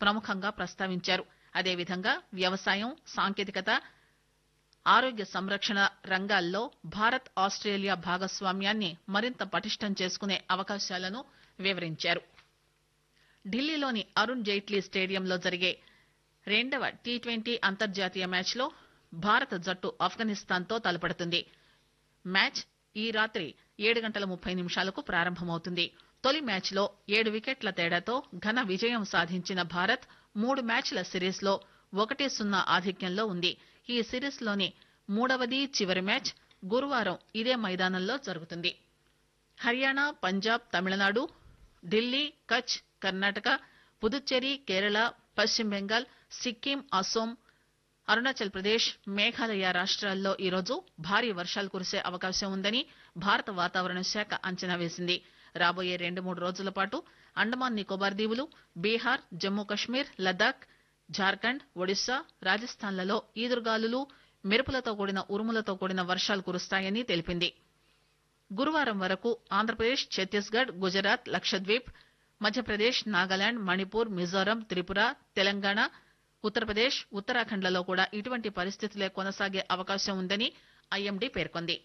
ప్రముఖంగా ప్రస్తావించారు అదేవిధంగా వ్యవసాయం సాంకేతికత ఆరోగ్య సంరక్షణ రంగాల్లో భారత్ ఆస్ట్రేలియా భాగస్వామ్యాన్ని మరింత పటిష్టం చేసుకునే అవకాశాలను వివరించారు ఢిల్లీలోని అరుణ్ జైట్లీ స్టేడియంలో జరిగే రెండవ టీ ట్వంటీ అంతర్జాతీయ మ్యాచ్లో భారత జట్టు ఆఫ్ఘనిస్తాన్ తో తలపడుతుంది మ్యాచ్ ఈ రాత్రి ఏడు గంటల ముప్పై నిమిషాలకు ప్రారంభమవుతుంది తొలి మ్యాచ్ లో ఏడు వికెట్ల తేడాతో ఘన విజయం సాధించిన భారత్ మూడు మ్యాచ్ల సిరీస్ లో ఒకటి సున్నా ఆధిక్యంలో ఉంది ఈ సిరీస్ లోని మూడవది చివరి మ్యాచ్ గురువారం ఇదే మైదానంలో జరుగుతుంది హర్యానా పంజాబ్ తమిళనాడు ఢిల్లీ కచ్ కర్ణాటక పుదుచ్చేరి కేరళ పశ్చిమ బెంగాల్ సిక్కిం అసోం అరుణాచల్ ప్రదేశ్ మేఘాలయ రాష్ట్రాల్లో ఈరోజు భారీ వర్షాలు కురిసే అవకాశం ఉందని భారత వాతావరణ శాఖ అంచనా వేసింది రాబోయే రెండు మూడు రోజుల పాటు అండమాన్ నికోబార్ దీవులు బీహార్ జమ్మూ కశ్మీర్ లద్దాఖ్ జార్ఖండ్ ఒడిశా రాజస్థాన్లలో ఈదురుగాలులు మెరుపులతో కూడిన ఉరుములతో కూడిన వర్షాలు కురుస్తాయని తెలిపింది గురువారం వరకు ఆంధ్రప్రదేశ్ ఛత్తీస్గఢ్ గుజరాత్ లక్షద్వీప్ మధ్యప్రదేశ్ నాగాలాండ్ మణిపూర్ మిజోరం త్రిపుర తెలంగాణ ఉత్తరప్రదేశ్ ఉత్తరాఖండ్లలో కూడా ఇటువంటి పరిస్థితులే కొనసాగే అవకాశం ఉందని ఐఎండీ పేర్కొంది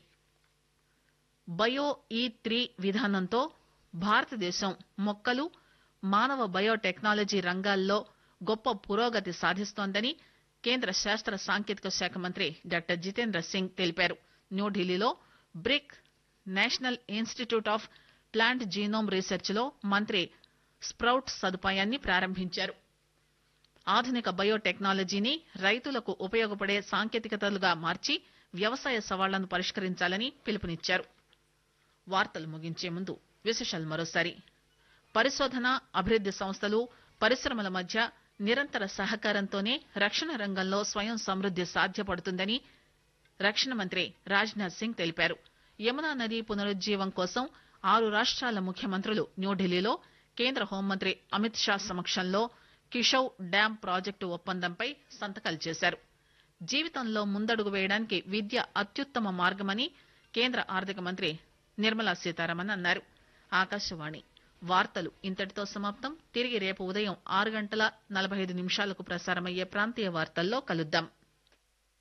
బయో ఈ త్రీ విధానంతో భారతదేశం మొక్కలు మానవ బయోటెక్నాలజీ రంగాల్లో గొప్ప పురోగతి సాధిస్తోందని కేంద్ర శాస్త్ర సాంకేతిక శాఖ మంత్రి డాక్టర్ జితేంద్ర సింగ్ తెలిపారు న్యూఢిల్లీలో BRIC national institute of plant genome research లో మంత్రి స్ప్రౌట్ సదుపాయాన్ని ప్రారంభించారు ఆధునిక బయోటెక్నాలజీని రైతులకు ఉపయోగపడే సాంకేతికతలుగా మార్చి వ్యవసాయ సవాళ్లను పరిష్కరించాలని పిలుపునిచ్చారు వార్తలు ముగించే ముందు విశేషాలు మరోసారి పరిశోధన అభివృద్ది సంస్థలు పరిశ్రమల మధ్య నిరంతర సహకారంతోనే రక్షణ రంగంలో స్వయం సమృద్ది సాధ్యపడుతుందని రక్షణ మంత్రి రాజ్నాథ్ సింగ్ తెలిపారు యమునా నది పునరుజ్జీవం కోసం ఆరు రాష్ట్రాల ముఖ్యమంత్రులు న్యూఢిల్లీలో కేంద్ర హోంమంత్రి అమిత్ షా సమక్షంలో కిషౌ డ్యాం ప్రాజెక్టు ఒప్పందంపై సంతకాలు చేశారు జీవితంలో ముందడుగు వేయడానికి విద్య అత్యుత్తమ మార్గమని కేంద్ర ఆర్థిక మంత్రి నిర్మలా సీతారామన్ అన్నారు ఆకాశవాణి వార్తలు ఇంతటితో సమాప్తం తిరిగి రేపు ఉదయం ఆరు గంటల నలభై ఐదు నిమిషాలకు ప్రసారమయ్యే ప్రాంతీయ వార్తల్లో కలుద్దాం